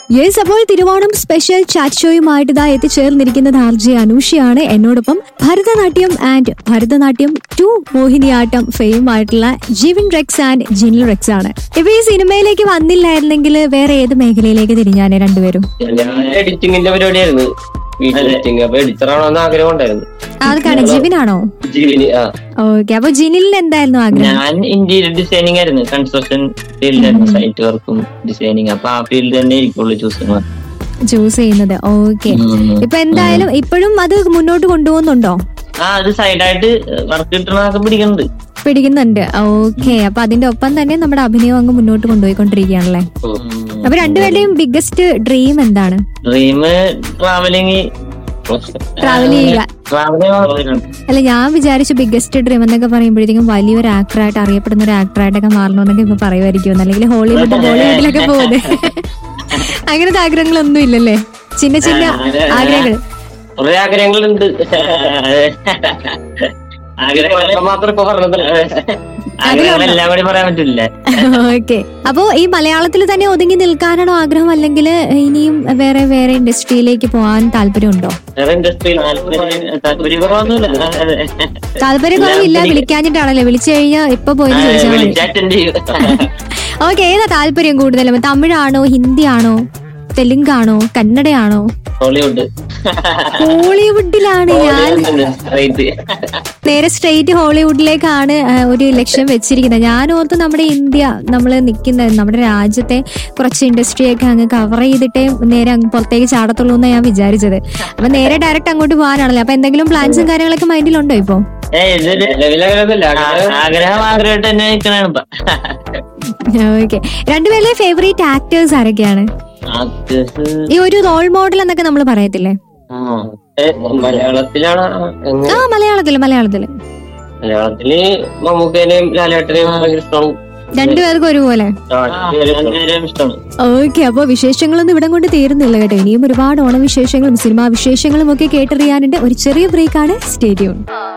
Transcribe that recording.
Yes അപ്പോൾ Thiruvonam special chat ഷോയുമായിട്ട് ഇതാ എത്തിച്ചേർന്നിരിക്കുന്നത് R J അനൂഷയാണ് എന്നോടൊപ്പം Bharatanatyam and Bharatanatyam to Mohiniyattam fame ആയിട്ടുള്ള Jivin Rex and Jinil Rex ആണ് ഇപ്പൊ ഈ സിനിമയിലേക്ക് വന്നില്ലായിരുന്നെങ്കിൽ വേറെ ഏത് മേഖലയിലേക്ക് തിരിഞ്ഞാനേ രണ്ടുപേരും ഞാൻ എഡിറ്റിംഗിന്റെ പരിപാടിയായിരുന്നു വീഡിയോ എഡിറ്റിംഗ് അപ്പൊ എഡിറ്റർ ആണോന്ന് ആഗ്രഹം ഉണ്ടായിരുന്നു ആർക്കാണ് ജിവിനാണോ ജീവന് ആ ഓക്കെ അപ്പൊ ജിനിലിന് എന്തായിരുന്നു ആഗ്രഹം ഞാൻ ഇന്റീരിയർ ഡിസൈനിങ് ആയിരുന്നു കൺസ്ട്രക്ഷൻ ഫീൽഡായിരുന്നു സൈറ്റ് വർക്കും ഡിസൈനിങ് അപ്പൊ ആ ഫീൽഡ് തന്നെ ഇരിക്കുള്ളൂ ചൂസ് ചെയ്യുന്നത് ചൂസ് ചെയ്യുന്നത് ഓക്കെ ഇപ്പൊ എന്തായാലും ഇപ്പോഴും അത് മുന്നോട്ട് കൊണ്ടുപോകുന്നുണ്ടോ ആ അത് സൈഡായിട്ട് വർക്ക് കിട്ടണതൊക്കെ പിടിക്കുന്നുണ്ട് പിടിക്കുന്നുണ്ട് ഓക്കെ അപ്പൊ അതിന്റെ ഒപ്പം തന്നെ നമ്മുടെ അഭിനയം അങ്ങ് മുന്നോട്ട് കൊണ്ടുപോയിക്കൊണ്ടിരിക്കുകയാണല്ലേ അപ്പൊ രണ്ടുപേരുടെയും ബിഗ്ഗസ്റ്റ് ഡ്രീം എന്താണ് ഡ്രീം ട്രാവലിംഗ് ട്രാവൽ ചെയ്യുക ട്രാവലിംഗ് അല്ല ഞാൻ വിചാരിച്ചു ബിഗ്ഗസ്റ്റ് ഡ്രീം എന്നൊക്കെ പറയുമ്പോഴത്തേക്കും വലിയൊരു ആക്ടറായിട്ട് അറിയപ്പെടുന്ന ഒരു ആക്ടറായിട്ടൊക്കെ മാറണമെന്നൊക്കെ ഇപ്പൊ പറയുമായിരിക്കും അല്ലെങ്കിൽ ഹോളിവുഡ് ബോളിവുഡിലൊക്കെ പോകുന്നത് അങ്ങനത്തെ ആഗ്രഹങ്ങളൊന്നും ഇല്ലല്ലേ ചിന്ന ചിന്ന ആഗ്രഹങ്ങൾ കുറെ ആഗ്രഹങ്ങളുണ്ട് ആഗ്രഹം മാത്രം ഇപ്പൊ പറഞ്ഞതല്ല ആഗ്രഹം എല്ലാം കൂടി പറയാൻ പറ്റില്ല ഓക്കെ അപ്പോ ഈ മലയാളത്തിൽ തന്നെ ഒതുങ്ങി നിൽക്കാനാണോ ആഗ്രഹം അല്ലെങ്കിൽ ഇനിയും വേറെ വേറെ ഇൻഡസ്ട്രിയിലേക്ക് പോകാൻ താല്പര്യമുണ്ടോ വേറെ ഇൻഡസ്ട്രിയിൽ താല്പര്യക്കുറവൊന്നുമില്ല അതെ. താല്പര്യക്കുറവില്ല വിളിക്കാഞ്ഞിട്ടാണല്ലോ വിളിച്ചു കഴിഞ്ഞാൽ ഇപ്പൊ പോയി ചോദിച്ചാൽ മതി വിളിച്ച് attend ചെയ്യും ഓക്കെ ഏതാ താല്പര്യം കൂടുതലും തമിഴാണോ ഹിന്ദിയാണോ തെലുങ്കാണോ കന്നഡയാണോ ഹോളിവുഡ് ഹോളിവുഡിലാണ് ഞാൻ റേറ്റ് നേരെ സ്ട്രെയിറ്റ് ഹോളിവുഡിലേക്കാണ് ആ, ഒരു ലക്ഷ്യം വെച്ചിരിക്കുന്നത് ഞാൻ ഓർത്ത് നമ്മുടെ ഇന്ത്യ നമ്മൾ നിൽക്കുന്ന നമ്മുടെ രാജ്യത്തെ കുറച്ച് ഇൻഡസ്ട്രിയൊക്കെ അങ്ങ് കവർ ചെയ്തിട്ടേ നേരെ അങ്ങ് പുറത്തേക്ക് ചാടത്തുള്ളൂ എന്നാണ് ഞാൻ വിചാരിച്ചത് അപ്പൊ നേരെ ഡയറക്റ്റ് അങ്ങോട്ട് പോകാനാണല്ലോ അപ്പൊ എന്തെങ്കിലും പ്ലാൻസും കാര്യങ്ങളൊക്കെ മൈൻഡിലുണ്ടോ ഇപ്പൊ ഏ ഇതൊരു നിലവിലങ്ങനൊന്നുമില്ല ആ- ആഗ്രഹം ആഗ്രഹമായിട്ട് തന്നെ നിൽക്കണാണ് ഇപ്പൊ ഓക്കെ രണ്ടുപേരിലെ ഫേവറേറ്റ് ആക്ടേഴ്സ് ആരൊക്കെയാണ് Actors, ഈ ഒരു റോൾ മോഡൽ എന്നൊക്കെ നമ്മൾ പറയത്തില്ലേ ആ, ഏ, മലയാളത്തിലാണ് എങ്ങനെ ആ മലയാളത്തില് മലയാളത്തില് മലയാളത്തില് മമ്മൂക്കേനെയും ലാലേട്ടനെയും ഭയങ്കര ഇഷ്ടമാണ് രണ്ടുപേർക്കും ഒരുപോലെ ആ, ആ, രണ്ടുപേരെയും ഇഷ്ടമാണ് ഓക്കെ അപ്പൊ വിശേഷങ്ങളൊന്നും ഇവിടം കൊണ്ട് തീരുന്നില്ല കേട്ടോ ഇനിയും ഒരുപാട് ഓണവിശേഷങ്ങളും സിനിമാ വിശേഷങ്ങളും ഒക്കെ കേട്ടറിയാനുണ്ട് ഒരു ചെറിയ ബ്രേക്കാണ് സ്റ്റേഡിയം